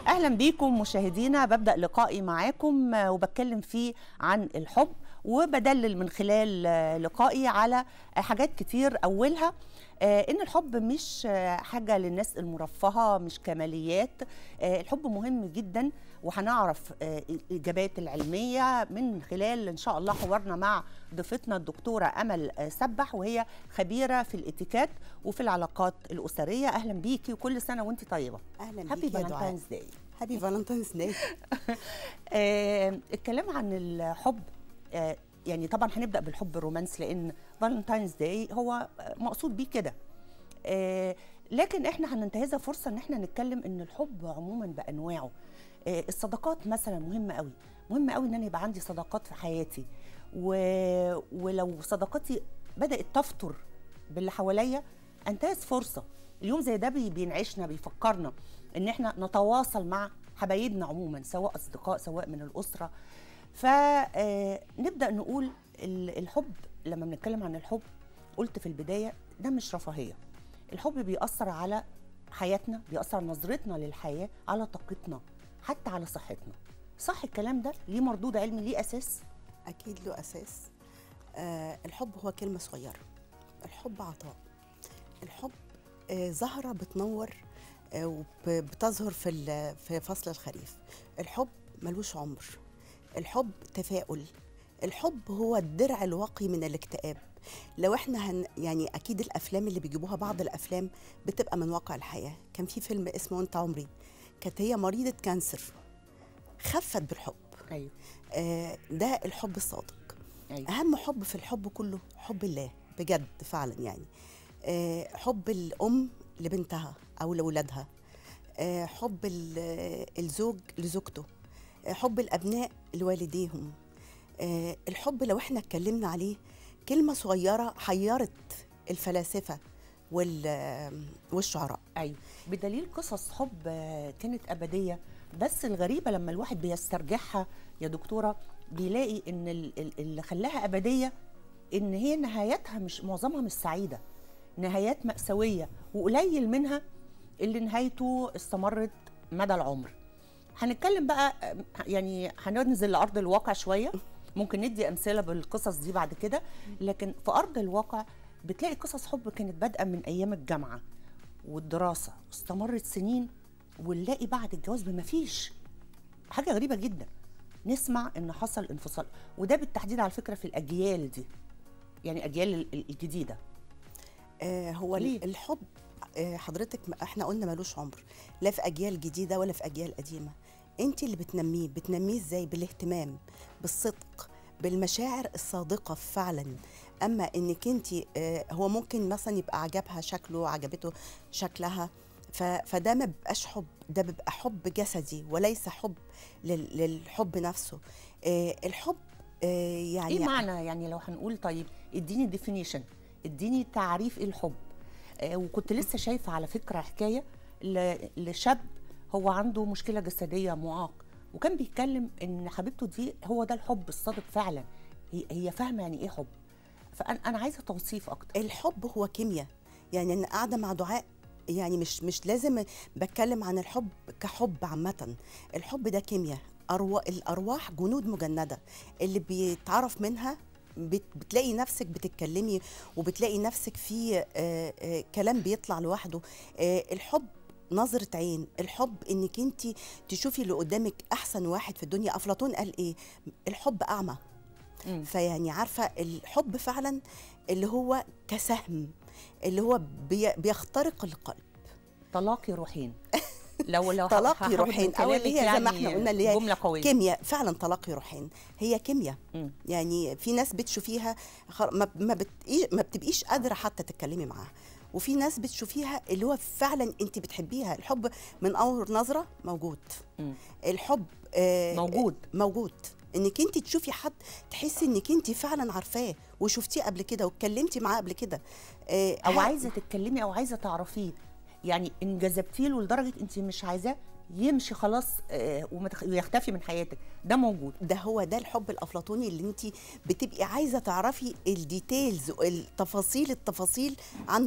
اهلا بيكم مشاهدينا ببدا لقائي معاكم آه، وبتكلم فيه عن الحب وبدلل من خلال آه، لقائي على آه، حاجات كتير اولها آه، ان الحب مش آه، حاجه للناس المرفهه مش كماليات آه، الحب مهم جدا وهنعرف آه، الاجابات العلميه من خلال ان شاء الله حوارنا مع ضيفتنا الدكتوره امل آه، سبح وهي خبيره في الاتيكات وفي العلاقات الاسريه اهلا بيكي وكل سنه وانت طيبه اهلا هابي بيك يا دعاء فالنتاينز داي هابي فالنتاينز داي آه، الكلام عن الحب آه، يعني طبعا هنبدا بالحب الرومانس لان فالنتاينز داي هو آه، مقصود بيه كده آه، لكن احنا هننتهزها فرصه ان احنا نتكلم ان الحب عموما بانواعه آه، الصداقات مثلا مهمه قوي مهم قوي ان انا يبقى عندي صداقات في حياتي و... ولو صداقاتي بدات تفتر باللي حواليا انتهز فرصه اليوم زي ده بي- بينعشنا بيفكرنا ان احنا نتواصل مع حبايبنا عموما سواء اصدقاء سواء من الاسره فنبدا نقول ال- الحب لما بنتكلم عن الحب قلت في البدايه ده مش رفاهيه الحب بيأثر على حياتنا بيأثر على نظرتنا للحياه على طاقتنا حتى على صحتنا صح الكلام ده ليه مردود علمي ليه اساس اكيد له اساس آه الحب هو كلمه صغيره الحب عطاء الحب آه زهره بتنور آه وبتظهر في ال- في فصل الخريف الحب ملوش عمر الحب تفاؤل الحب هو الدرع الواقي من الاكتئاب لو احنا هن يعني اكيد الافلام اللي بيجيبوها بعض الافلام بتبقى من واقع الحياه كان في فيلم اسمه انت عمري كانت هي مريضه كانسر خفت بالحب ايوه آه، ده الحب الصادق ايوه اهم حب في الحب كله حب الله بجد فعلا يعني آه، حب الام لبنتها او لاولادها آه، حب ال- الزوج لزوجته آه، حب الابناء لوالديهم آه، الحب لو احنا اتكلمنا عليه كلمه صغيره حيرت الفلاسفه وال- والشعراء ايوه بدليل قصص حب آه، كانت ابديه بس الغريبه لما الواحد بيسترجعها يا دكتوره بيلاقي ان ال- ال- اللي خلاها ابديه ان هي نهايتها مش معظمها مش سعيده نهايات مأساويه وقليل منها اللي نهايته استمرت مدى العمر هنتكلم بقى آه، يعني هننزل لارض الواقع شويه ممكن ندي امثله بالقصص دي بعد كده لكن في ارض الواقع بتلاقي قصص حب كانت بادئه من ايام الجامعه والدراسه استمرت سنين ونلاقي بعد الجواز بما فيش حاجه غريبه جدا نسمع ان حصل انفصال وده بالتحديد على فكره في الاجيال دي يعني اجيال ال- ال- الجديده آه هو ليه؟ الحب آه حضرتك م- احنا قلنا ملوش عمر لا في اجيال جديده ولا في اجيال قديمه انت اللي بتنميه بتنميه ازاي بالاهتمام بالصدق بالمشاعر الصادقه فعلا اما انك انت آه هو ممكن مثلا يبقى عجبها شكله عجبته شكلها ف- فده ما بيبقاش حب ده بيبقى حب جسدي وليس حب لل- للحب نفسه آه الحب آه يعني ايه معنى يعني لو هنقول طيب اديني ديفينيشن اديني تعريف ايه الحب آه وكنت لسه شايفه على فكره حكايه ل- لشاب هو عنده مشكله جسديه معاق وكان بيتكلم ان حبيبته دي هو ده الحب الصادق فعلا هي هي فاهمه يعني ايه حب فانا انا عايزه توصيف اكتر الحب هو كيمياء يعني انا قاعده مع دعاء يعني مش مش لازم بتكلم عن الحب كحب عامه الحب ده كيمياء أروا الارواح جنود مجنده اللي بيتعرف منها بت- بتلاقي نفسك بتتكلمي وبتلاقي نفسك في آه، آه، كلام بيطلع لوحده آه، الحب نظرة عين الحب انك انت تشوفي اللي قدامك احسن واحد في الدنيا افلاطون قال ايه الحب اعمى مم. فيعني عارفه الحب فعلا اللي هو كسهم اللي هو بي بيخترق القلب تلاقي روحين لو لو تلاقي هاخد من روحين او اللي هي كلامك زي ما يعني احنا قلنا اللي هي جمله قويه كيمياء فعلا تلاقي روحين هي كيمياء مم. يعني في ناس بتشوفيها خر- ما ما, بتقي- ما بتبقيش قادره حتى تتكلمي معاها وفي ناس بتشوفيها اللي هو فعلا انت بتحبيها الحب من اول نظره موجود مم. الحب آه، موجود. موجود انك انت تشوفي حد تحسي انك انت فعلا عارفاه وشفتيه قبل كده واتكلمتي معاه قبل كده آه، او ه- عايزه تتكلمي او عايزه تعرفيه يعني ان جذبتي له لدرجه انت مش عايزاه يمشي خلاص آه، وما تخ- ويختفي من حياتك ده موجود ده هو ده الحب الافلاطوني اللي انت بتبقي عايزه تعرفي الديتيلز التفاصيل التفاصيل عنه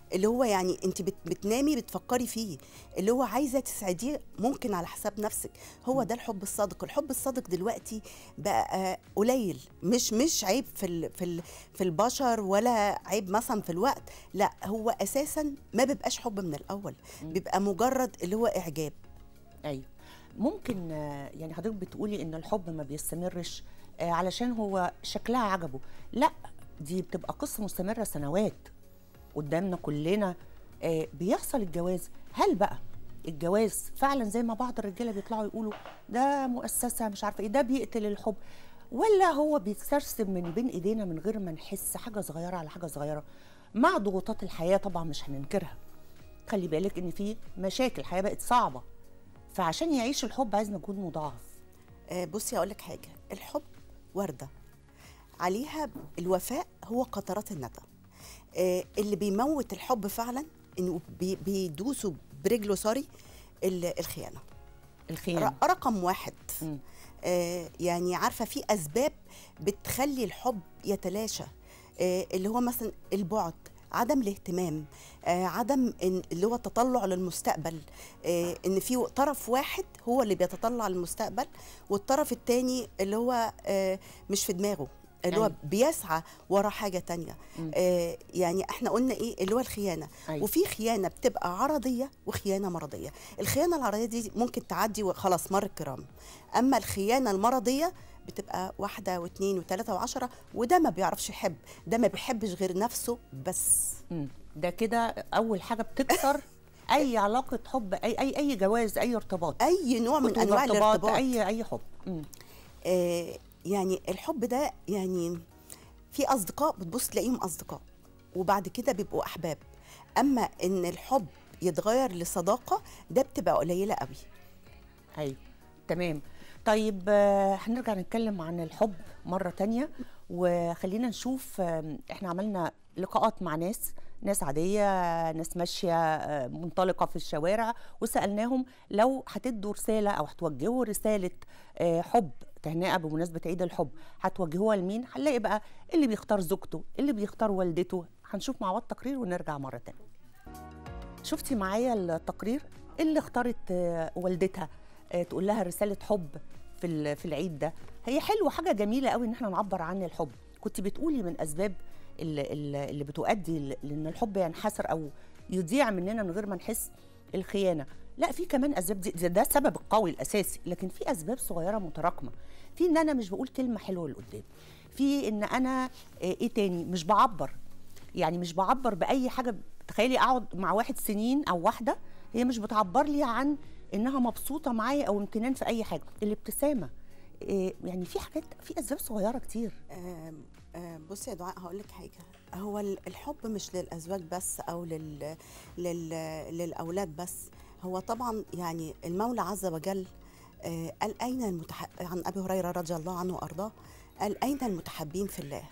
اللي هو يعني انت بت بتنامي بتفكري فيه اللي هو عايزه تسعديه ممكن على حساب نفسك هو ده الحب الصادق الحب الصادق دلوقتي بقى آه، قليل مش مش عيب في ال في ال في البشر ولا عيب مثلا في الوقت لا هو اساسا ما بيبقاش حب من الاول بيبقى مجرد اللي هو اعجاب ايوه ممكن آه، يعني حضرتك بتقولي ان الحب ما بيستمرش آه، علشان هو شكلها عجبه لا دي بتبقى قصه مستمره سنوات قدامنا كلنا آه، بيحصل الجواز هل بقى الجواز فعلا زي ما بعض الرجاله بيطلعوا يقولوا ده مؤسسه مش عارفه ايه ده بيقتل الحب ولا هو بيتسرسب من بين ايدينا من غير ما نحس حاجه صغيره على حاجه صغيره مع ضغوطات الحياه طبعا مش هننكرها خلي بالك ان في مشاكل الحياه بقت صعبه فعشان يعيش الحب عايز مجهود مضاعف آه، بصي اقول لك حاجه الحب ورده عليها الوفاء هو قطرات الندى آه، اللي بيموت الحب فعلا انه بي- بيدوسوا برجله سوري ال- الخيانه الخيانه ر- رقم واحد مم. آه، يعني عارفه في اسباب بتخلي الحب يتلاشى آه، اللي هو مثلا البعد عدم الاهتمام آه، عدم إن اللي هو التطلع للمستقبل آه، ان في طرف واحد هو اللي بيتطلع للمستقبل والطرف التاني اللي هو آه، مش في دماغه اللي هو أيوة. بيسعى ورا حاجه تانية مم. آه، يعني احنا قلنا ايه اللي هو الخيانه أيوة. وفي خيانه بتبقى عرضيه وخيانه مرضيه الخيانه العرضيه دي ممكن تعدي وخلاص مر الكرام اما الخيانه المرضيه بتبقى واحده واثنين وثلاثه وعشرة وده ما بيعرفش يحب ده ما بيحبش غير نفسه بس مم. ده كده اول حاجه بتكسر اي علاقه حب اي اي اي جواز اي ارتباط اي نوع من خطوبة، انواع ارتباط، الارتباط اي اي حب مم. آه يعني الحب ده يعني في اصدقاء بتبص تلاقيهم اصدقاء وبعد كده بيبقوا احباب اما ان الحب يتغير لصداقه ده بتبقى قليله قوي ايوه تمام طيب آه، هنرجع نتكلم عن الحب مرة تانية وخلينا نشوف آم، احنا عملنا لقاءات مع ناس ناس عادية ناس ماشية آه، منطلقة في الشوارع وسألناهم لو هتدوا رسالة أو هتوجهوا رسالة آه، حب تهنئة بمناسبة عيد الحب هتوجهوها لمين؟ هنلاقي بقى اللي بيختار زوجته اللي بيختار والدته هنشوف مع بعض تقرير ونرجع مرة تانية شفتي معايا التقرير اللي اختارت آه، والدتها آه، تقول لها رساله حب في ال- في العيد ده هي حلوه حاجه جميله قوي ان احنا نعبر عن الحب كنت بتقولي من اسباب اللي, اللي اللي بتؤدي ل- لان الحب ينحسر او يضيع مننا من غير ما نحس الخيانه لا في كمان اسباب دي ده, ده السبب القوي الاساسي لكن في اسباب صغيره متراكمه في ان انا مش بقول كلمه حلوه لقدام في ان انا آه، ايه تاني مش بعبر يعني مش بعبر باي حاجه تخيلي اقعد مع واحد سنين او واحده هي مش بتعبر لي عن انها مبسوطه معايا او امتنان في اي حاجه الابتسامه إيه يعني في حاجات في اسباب صغيره كتير آم، آم، بصي يا دعاء هقول لك حاجه هو ال- الحب مش للازواج بس او لل... لل... للاولاد بس هو طبعا يعني المولى عز وجل آه، قال اين المتح... عن ابي هريره رضي الله عنه وارضاه قال اين المتحبين في الله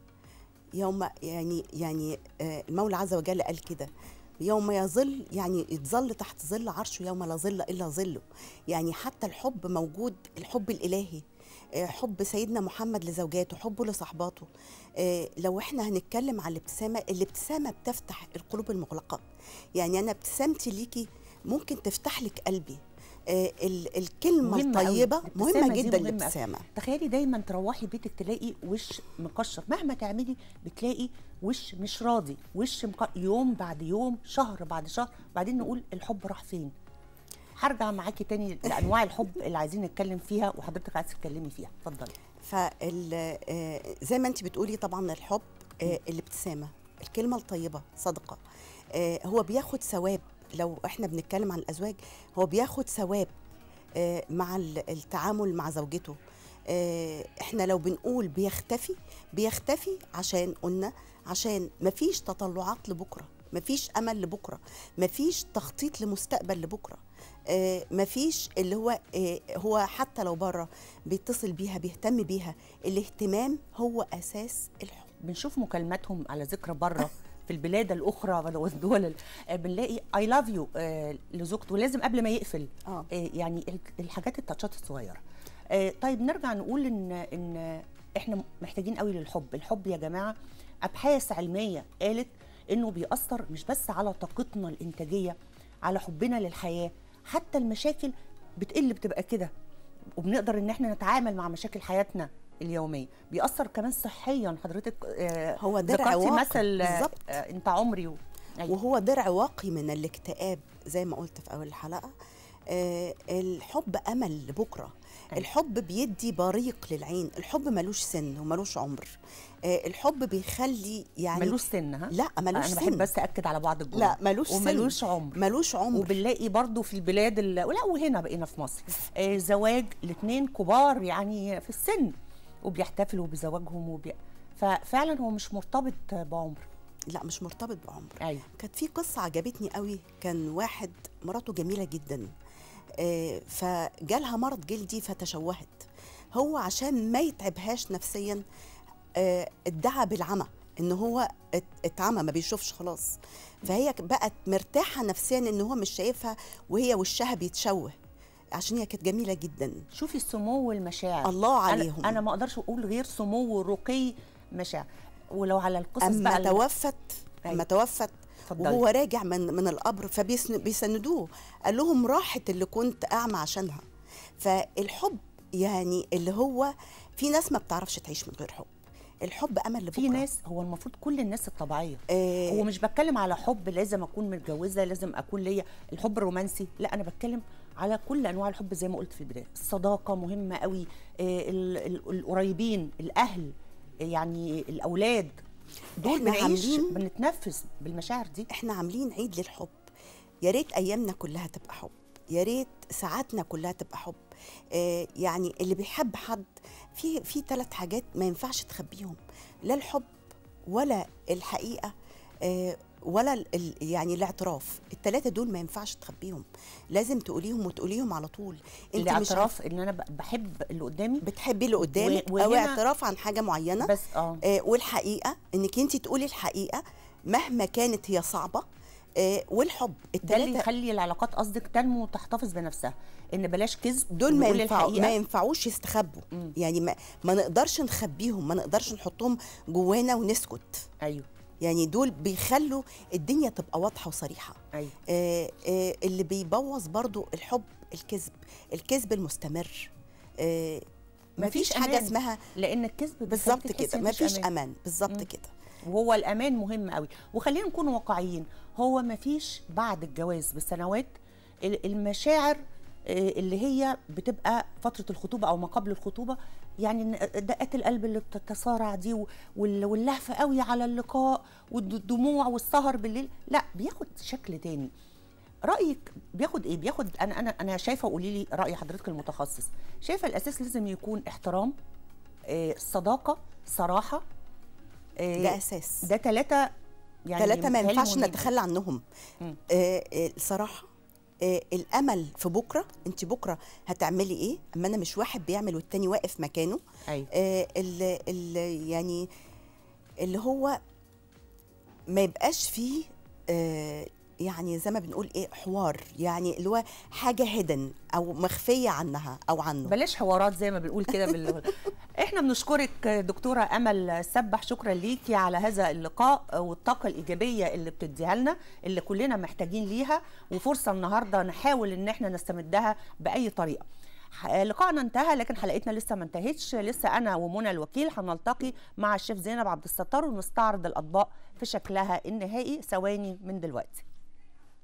يوم يعني يعني آه، المولى عز وجل قال كده يوم يظل يعني يتظل تحت ظل عرشه يوم لا ظل الا ظله يعني حتى الحب موجود الحب الالهي آه، حب سيدنا محمد لزوجاته حبه لصحباته آه، لو احنا هنتكلم على الابتسامه الابتسامه بتفتح القلوب المغلقه يعني انا ابتسامتي ليكي ممكن تفتح لك قلبي آه، ال- الكلمه مهمة أوي. الطيبه الابتسامة مهمه دي جدا مهمة أوي. الابتسامه تخيلي دايما تروحي بيتك تلاقي وش مكشر مهما تعملي بتلاقي وش مش راضي وش مك... يوم بعد يوم شهر بعد شهر بعدين نقول الحب راح فين هرجع معاكي تاني لانواع الحب اللي عايزين نتكلم فيها وحضرتك عايزه تتكلمي فيها اتفضلي فال آه، زي ما انت بتقولي طبعا الحب آه، الابتسامه الكلمه الطيبه صدقه آه، هو بياخد ثواب لو احنا بنتكلم عن الازواج هو بياخد ثواب آه، مع ال- التعامل مع زوجته آه، احنا لو بنقول بيختفي بيختفي عشان قلنا عشان مفيش تطلعات لبكره مفيش امل لبكره مفيش تخطيط لمستقبل لبكره آه، مفيش اللي هو آه، هو حتى لو بره بيتصل بيها بيهتم بيها الاهتمام هو اساس الحب بنشوف مكالماتهم على ذكر بره في البلاد الاخرى والدول ال- آه، بنلاقي اي لاف يو لزوجته لازم قبل ما يقفل اه آه، يعني ال- الحاجات التاتشات الصغيره آه، طيب نرجع نقول ان ان احنا محتاجين قوي للحب الحب يا جماعه ابحاث علميه قالت انه بيأثر مش بس على طاقتنا الانتاجيه على حبنا للحياه حتى المشاكل بتقل بتبقى كده وبنقدر ان احنا نتعامل مع مشاكل حياتنا اليوميه بيأثر كمان صحيا حضرتك آه، هو درع ذكرتي واقي. مثل آه، بالظبط. آه، انت عمري و... أيوة. وهو درع واقي من الاكتئاب زي ما قلت في اول الحلقه آه الحب امل لبكره أيوة. الحب بيدي بريق للعين الحب ملوش سن وملوش عمر آه الحب بيخلي يعني ملوش سن ها لا ملوش انا سن بحب بس اكد على بعض الجمل لا ملوش سن وملوش عمر ملوش عمر وبنلاقي برضو في البلاد ال... لا وهنا بقينا في مصر آه زواج الاثنين كبار يعني في السن وبيحتفلوا بزواجهم وبي... ففعلا هو مش مرتبط بعمر لا مش مرتبط بعمر ايوه كانت في قصة عجبتني قوي كان واحد مراته جميلة جدا آه، فجالها مرض جلدي فتشوهت هو عشان ما يتعبهاش نفسيا آه، ادعى بالعمى ان هو ات- اتعمى ما بيشوفش خلاص فهي ك- بقت مرتاحة نفسيا ان هو مش شايفها وهي وشها بيتشوه عشان هي كانت جميلة جدا شوفي سمو المشاعر الله أنا- عليهم انا ما اقدرش اقول غير سمو رقي مشاعر ولو على القصص بقى اما اللي- توفت أيوة. اما توفت اتفضلي. وهو راجع من من القبر فبيسندوه قال لهم راحت اللي كنت اعمى عشانها فالحب يعني اللي هو في ناس ما بتعرفش تعيش من غير حب الحب امل لبكره في ناس هو المفروض كل الناس الطبيعيه آه هو مش بتكلم على حب لازم اكون متجوزه لازم اكون ليا الحب الرومانسي لا انا بتكلم على كل انواع الحب زي ما قلت في البدايه الصداقه مهمه قوي آه، ال- ال- القريبين الاهل آه، يعني الاولاد دول إحنا بنعيش عاملين- بنتنفس بالمشاعر دي احنا عاملين عيد للحب يا ريت ايامنا كلها تبقى حب يا ريت ساعاتنا كلها تبقى حب آه يعني اللي بيحب حد في في ثلاث حاجات ما ينفعش تخبيهم لا الحب ولا الحقيقه آه ولا ال- ال- يعني الاعتراف الثلاثه دول ما ينفعش تخبيهم لازم تقوليهم وتقوليهم على طول انت مش عارف- الاعتراف ان انا ب- بحب اللي قدامي بتحبي اللي قدامك و- او وهنا- اعتراف عن حاجه معينه بس اه آه والحقيقه انك انت تقولي الحقيقه مهما كانت هي صعبه آه والحب ده اللي الثلاثه يخلي العلاقات قصدك تنمو وتحتفظ بنفسها ان بلاش كذب دول ما ونقول ينفعوا ما الحقيقة. ينفعوش يستخبوا مم. يعني ما, ما نقدرش نخبيهم ما نقدرش نحطهم جوانا ونسكت ايوه يعني دول بيخلوا الدنيا تبقى واضحه وصريحه ايوه آه آه اللي بيبوظ برضو الحب الكذب الكذب المستمر آه مفيش مفيش حاجه أمان. اسمها لان الكذب بيخليك بالظبط تحسي كده إن مفيش أمان. امان بالظبط مم. كده وهو الامان مهم قوي وخلينا نكون واقعيين هو ما فيش بعد الجواز بسنوات ال- المشاعر آه، اللي هي بتبقى فتره الخطوبه او ما قبل الخطوبه يعني إن دقات القلب اللي بتتصارع دي و- وال- واللهفه قوي على اللقاء والدموع والسهر بالليل لا بياخد شكل تاني رايك بياخد ايه بياخد انا انا انا شايفه وقولي لي راي حضرتك المتخصص شايفه الاساس لازم يكون احترام آه، صداقه صراحه آه، ده اساس ده ثلاثة يعني ثلاثة ما متهيألي ينفعش مهم. نتخلى عنهم مم. آه آه، الصراحة آه الأمل في بكرة أنت بكرة هتعملي إيه أما أنا مش واحد بيعمل والتاني واقف مكانه ايوه آه ال ال يعني اللي هو ما يبقاش فيه آه يعني زي ما بنقول ايه حوار يعني اللي هو حاجه هيدن او مخفيه عنها او عنه بلاش حوارات زي ما بنقول كده بال... احنا بنشكرك دكتوره امل سبح شكرا ليكي على هذا اللقاء والطاقه الايجابيه اللي بتديها لنا اللي كلنا محتاجين ليها وفرصه النهارده نحاول ان احنا نستمدها باي طريقه ح- لقاءنا انتهى لكن حلقتنا لسه ما انتهتش لسه انا ومنى الوكيل هنلتقي مع الشيف زينب عبد الستار ونستعرض الاطباق في شكلها النهائي ثواني من دلوقتي